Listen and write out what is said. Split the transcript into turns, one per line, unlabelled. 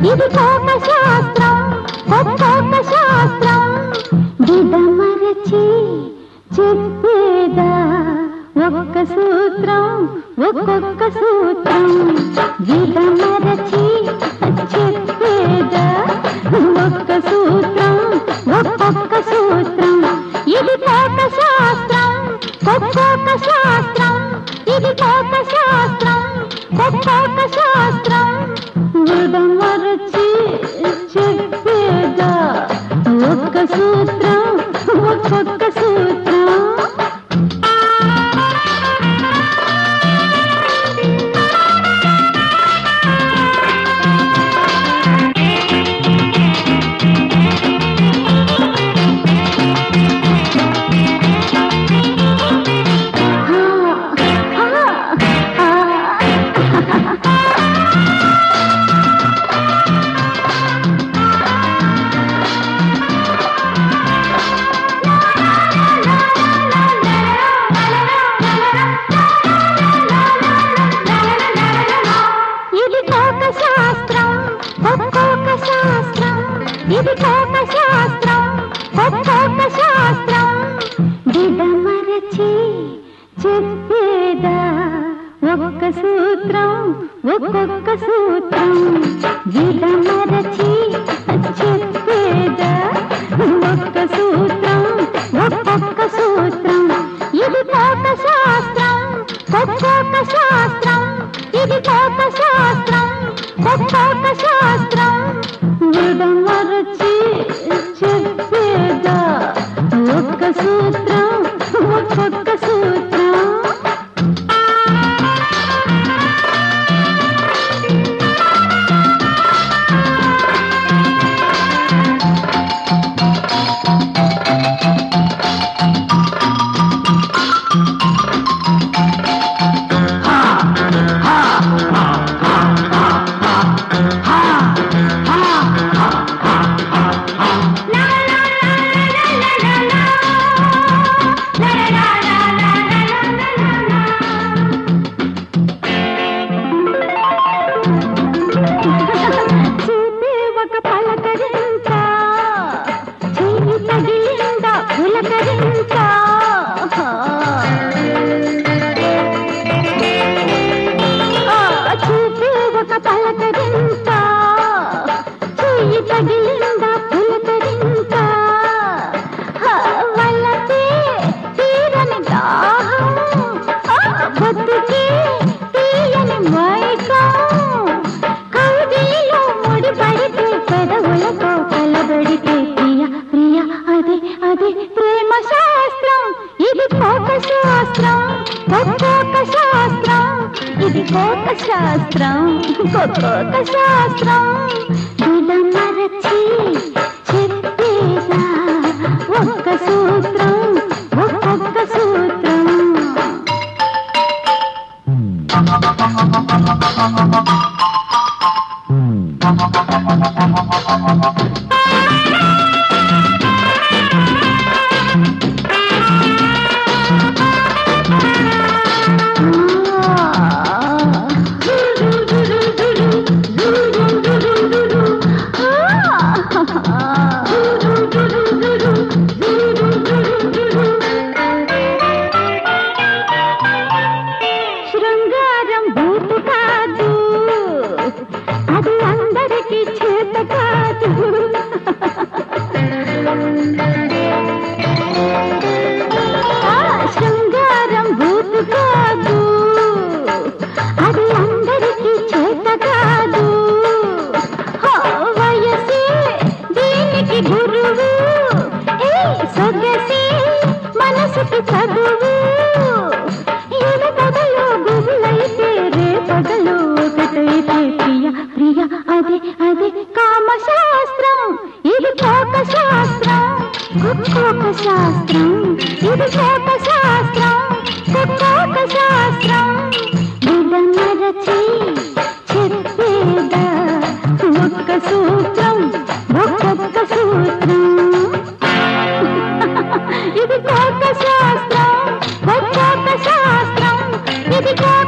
ఇది కోక శాస్త్రం ఒక్కొక్క శాస్త్రం విడమరచి చెప్పేదా ఒక్క సూత్రం ఒక్కొక్క సూత్రం విడమరచి చెప్పేదా ఒక్క సూత్రం ఒక్కొక్క సూత్రం ఇది కోక శాస్త్రం ఒక్కొక్క శాస్త్రం ఇది కోక శాస్త్రం ఒక్కొక్క శాస్త్రం విడమరచి చెప్పేదా ఒక్క సూత్రం ఒక్కొక్క సూత్రం ఇది కోక శాస్త్రం ఒక్కొక్క శాస్త్రం ఇది కోక శాస్త్రం ఒక్కొక్క శాస్త్రం విడమరచి చెప్పేదా ఒక్క సూత్రం ఒక్కొక్క సూత్రం విడమరచి చెప్పేదా ఒక్క సూత్రం ఒక్కొక్క సూత్రం ఇది కోక శాస్త్రం ఒక్కొక్క శాస్త్రం ఇది కోక శాస్త్రం ఒక్కొక్క శాస్త్రం విడమరచి చెప్పేదా ఒక్క సూత్రం ఒక్కొక్క సూత్రం చూపే ఒక పలకరింత చెయ్యి తగిలింద పులకరింత ఆ, చూపే ఒక పలకరింత చెయ్యి తగిలింద పులకరింత ఆ, వలపే తీరని దాహం ఆ, బతుకే తీయని మైకం కౌగిలిలో ముడిపడితే పెదవులతో కలబడితే ప్రియ ప్రియ అదే అదే ప్రేమ శాస్త్రం ఇది కోక శాస్త్రం ఒక్కొక్క శాస్త్రం ఇది కోక శాస్త్రం ఒక్కొక్క శాస్త్రం విడమరచి చెప్పేదా ఒక్క సూత్రం ఒక్కొక్క సూత్రం శృంగారం భూతు కాదు అది అందరికీ చేత కాదు ఆ శృంగారం భూతు కాదు అది అందరికీ చేత కాదు ఆ వయసే దీనికి గురువు ఏ సొగసే మనసుకి చదువు ఈల పగలు గుబులైతే రే పగలు ఒకటైతే ప్రియ ప్రియ అదే అదే కామ శాస్త్రం ఇది కోక శాస్త్రం ఒక్కొక్క శాస్త్రం ఇది కోక శాస్త్రం ఒక్కొక్క శాస్త్రం విడమరచి చెప్పేదా ఒక్క సూత్రం ఒక్కొక్క సూత్రం ఇది కోక శాస్త్రం ఒక్కొక్క శాస్త్రం ఇది కోక